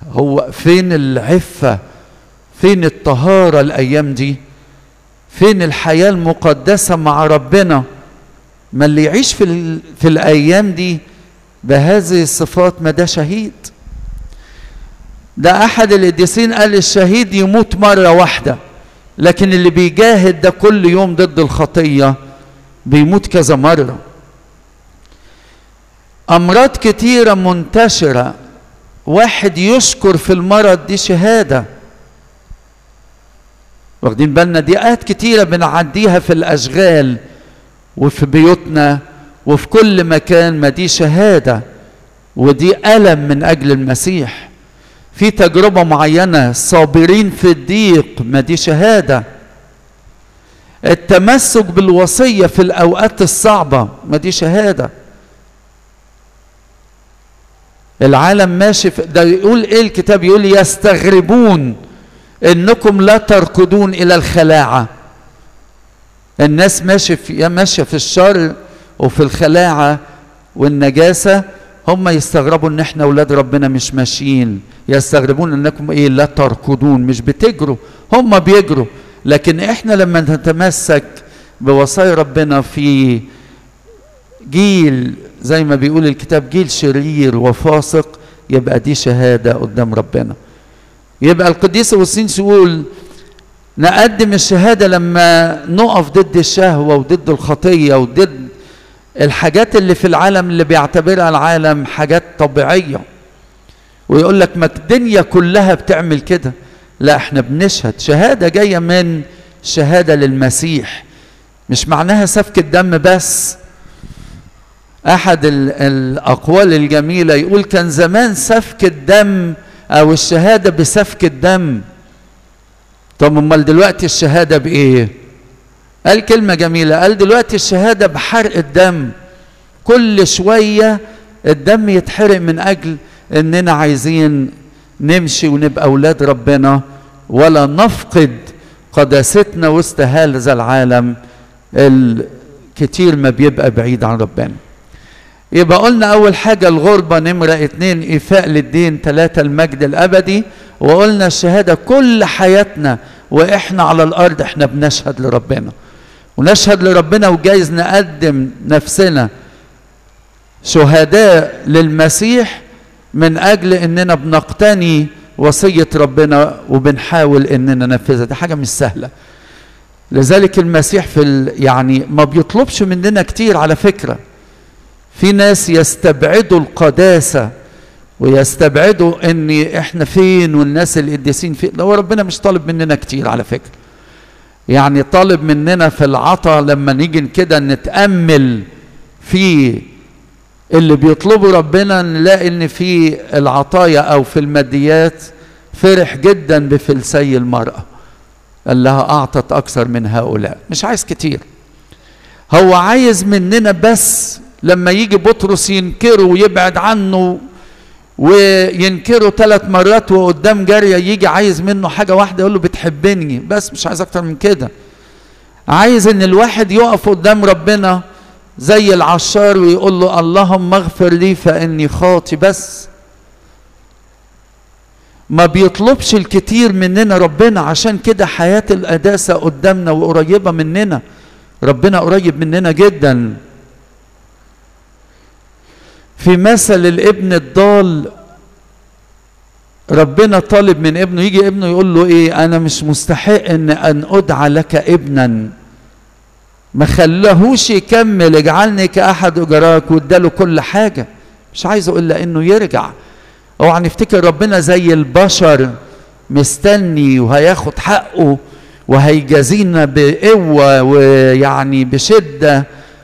هو فين العفة فين الطهارة الأيام دي فين الحياة المقدسة مع ربنا ما اللي يعيش في, ال... في الأيام دي بهذه الصفات ما ده شهيد ده أحد القديسين قال الشهيد يموت مرة واحدة لكن اللي بيجاهد ده كل يوم ضد الخطية بيموت كذا مرة أمراض كتيرة منتشرة واحد يشكر في المرض دي شهادة واخدين بالنا دي آيات كتيرة بنعديها في الأشغال وفي بيوتنا وفي كل مكان ما دي شهادة ودي ألم من أجل المسيح في تجربة معينة صابرين في الضيق ما دي شهادة التمسك بالوصية في الأوقات الصعبة ما دي شهادة العالم ماشي في ده يقول ايه الكتاب يقول يستغربون انكم لا تركضون الى الخلاعه الناس ماشي في ماشيه في الشر وفي الخلاعه والنجاسه هم يستغربوا ان احنا اولاد ربنا مش ماشيين يستغربون انكم ايه لا تركضون مش بتجروا هم بيجروا لكن احنا لما نتمسك بوصايا ربنا في جيل زي ما بيقول الكتاب جيل شرير وفاسق يبقى دي شهاده قدام ربنا يبقى القديس اغسطينوس يقول نقدم الشهاده لما نقف ضد الشهوه وضد الخطيه وضد الحاجات اللي في العالم اللي بيعتبرها العالم حاجات طبيعيه ويقول لك ما الدنيا كلها بتعمل كده لا احنا بنشهد شهاده جايه من شهاده للمسيح مش معناها سفك الدم بس احد الاقوال الجميله يقول كان زمان سفك الدم او الشهاده بسفك الدم طب امال دلوقتي الشهاده بايه قال كلمه جميله قال دلوقتي الشهاده بحرق الدم كل شويه الدم يتحرق من اجل اننا عايزين نمشي ونبقى اولاد ربنا ولا نفقد قداستنا وسط هذا العالم الكتير ما بيبقى بعيد عن ربنا يبقى قلنا أول حاجة الغربة نمرة اتنين إيفاء للدين ثلاثة المجد الأبدي وقلنا الشهادة كل حياتنا وإحنا على الأرض إحنا بنشهد لربنا ونشهد لربنا وجايز نقدم نفسنا شهداء للمسيح من أجل إننا بنقتني وصية ربنا وبنحاول إننا ننفذها دي حاجة مش سهلة لذلك المسيح في ال... يعني ما بيطلبش مننا كتير على فكره في ناس يستبعدوا القداسة ويستبعدوا ان احنا فين والناس القديسين فين لو ربنا مش طالب مننا كتير على فكرة يعني طالب مننا في العطا لما نيجي كده نتأمل في اللي بيطلبوا ربنا نلاقي ان في العطايا او في الماديات فرح جدا بفلسي المرأة قال لها اعطت اكثر من هؤلاء مش عايز كتير هو عايز مننا بس لما يجي بطرس ينكره ويبعد عنه وينكره ثلاث مرات وقدام جارية يجي عايز منه حاجة واحدة يقول له بتحبني بس مش عايز أكتر من كده عايز إن الواحد يقف قدام ربنا زي العشار ويقول له اللهم اغفر لي فإني خاطي بس ما بيطلبش الكتير مننا ربنا عشان كده حياة القداسة قدامنا وقريبة مننا ربنا قريب مننا جداً في مثل الابن الضال ربنا طالب من ابنه يجي ابنه يقول له ايه انا مش مستحق ان ان ادعى لك ابنا ما خلاهوش يكمل اجعلني كاحد اجراك واداله كل حاجه مش عايزه الا انه يرجع اوعى نفتكر ربنا زي البشر مستني وهياخد حقه وهيجازينا بقوه ويعني بشده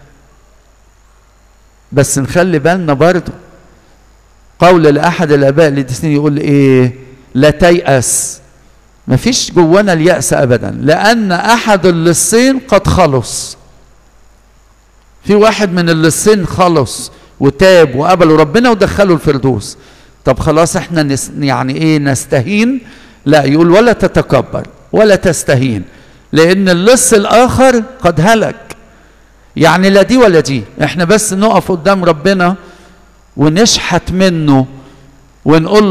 بس نخلي بالنا برضه قول لأحد الآباء القديسين يقول إيه لا تيأس مفيش جوانا اليأس أبدا لأن أحد اللصين قد خلص في واحد من اللصين خلص وتاب وقبلوا ربنا ودخلوا الفردوس طب خلاص احنا نس يعني ايه نستهين لا يقول ولا تتكبر ولا تستهين لان اللص الاخر قد هلك يعني لا دي ولا دي احنا بس نقف قدام ربنا ونشحت منه ونقول